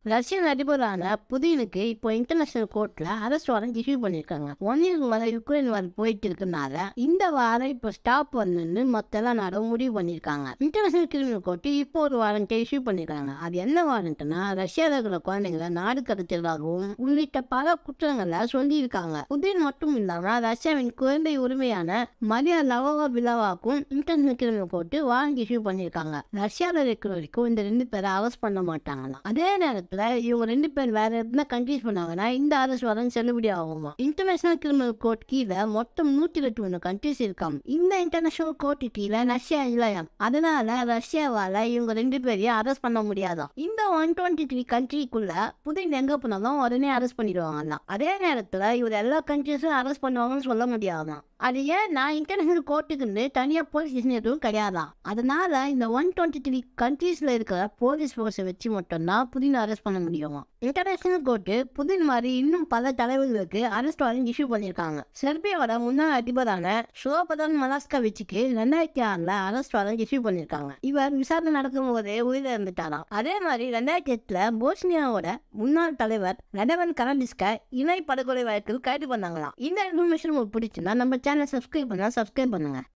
Russian அதிபரான புதினுக்கு இப்போ international கோர்ட்ல arrest warrant issue பண்ணியிருக்காங்க ஒன் இயர்க்கு மேலே யுக்ரைன் வார் போயிட்டு இருக்கனால இந்த வாரம் இப்போ ஸ்டாப் பண்ணுன்னு மொத்த எல்லா நாடும் முடிவு பண்ணியிருக்காங்க இன்டர்நேஷனல் கிரிமினல் கோர்ட் இப்போ ஒரு வாரண்ட்டை இஷ்யூ பண்ணியிருக்காங்க அது என்ன வாரண்ட்னா ரஷ்யாவில் இருக்கிற குழந்தைங்களை நாடு கடத்தலாகவும் உள்ளிட்ட பல குற்றங்களை சொல்லியிருக்காங்க புதின் மட்டும் இல்லாம ரஷ்யாவின் குழந்தை உரிமையான மரியா லவோவா பிலாவாக்கும் international criminal court warrant issue பண்ணியிருக்காங்க ரஷ்யாவில் இருக்கிற வரைக்கும் இந்த ரெண்டு பேரை அரெஸ்ட் பண்ண மாட்டாங்களாம் அதே நேரத்தில் இவங்க ரெண்டு பேர் வேற எதுனா கண்ட்ரீஸ் பண்ணாங்கன்னா இந்த அரெஸ்ட் வாரண்ட் செல்லுபடி ஆகுமா இன்டர்நேஷனல் கிரிமினல் கோர்ட் கீழே மொத்தம் நூற்றி இருபத்தி ஒன்று கண்ட்ரிஸ் இருக்காம் இந்த இன்டர்நேஷனல் கோர்ட் கீழே ரஷ்யா இல்லையாம் அதனால ரஷ்யாவால இவங்க ரெண்டு பேரையும் அரெஸ்ட் பண்ண முடியாதாம் இந்த ஒன் டுவெண்ட்டி த்ரீ கண்ட்ரிக்குள்ள புதின் எங்க போனாலும் உடனே அரெஸ்ட் பண்ணிடுவாங்கலாம் அதே நேரத்தில் இவர் எல்லா கண்ட்ரிஸும் அரெஸ்ட் பண்ணுவாங்கன்னு சொல்ல முடியாதாம் அது ஏன்னா இன்டர்நேஷனல் கோர்ட்டுக்குன்னு தனியாக போலீஸ் ஸ்டேஷன் எதுவும் கிடையாதாம் அதனால இந்த ஒன் டுவெண்ட்டி த்ரீ கண்ட்ரீஸில் இருக்கிற போலீஸ் ஃபோர்ஸை வச்சு மட்டும்தான் புதின் அரெஸ்ட் பண்ண முடியுமா இன்டர்நேஷனல் கோர்ட்டு புதின் மாதிரி இன்னும் பல தலைவர்களுக்கு அரெஸ்ட் வாரண்ட் இஷ்யூ பண்ணியிருக்காங்க செர்பியாவோட முன்னாள் அதிபரான ஷோபதான் மலாஸ்கவிச்சுக்கு ரெண்டாயிரத்தி ஆறில் அரெஸ்ட் வாரண்ட் இஷ்யூ பண்ணியிருக்காங்க இவர் விசாரணை நடக்கும் போதே உயிரிழந்துட்டாராம் அதே மாதிரி ரெண்டாயிரத்தி எட்டில் போஸ்னியாவோட முன்னாள் தலைவர் ரெடவன் கரண்டிஸ்க இணை படுகொலை வழக்கில் கைது பண்ணாங்களாம் இந்த இன்ஃபர்மேஷன் உங்களுக்கு பிடிச்சிருந்தா நம்ம சேனல் சப்ஸ்கிரைப் பண்ணா சப்ஸ்கிரைப் பண்ணுங்க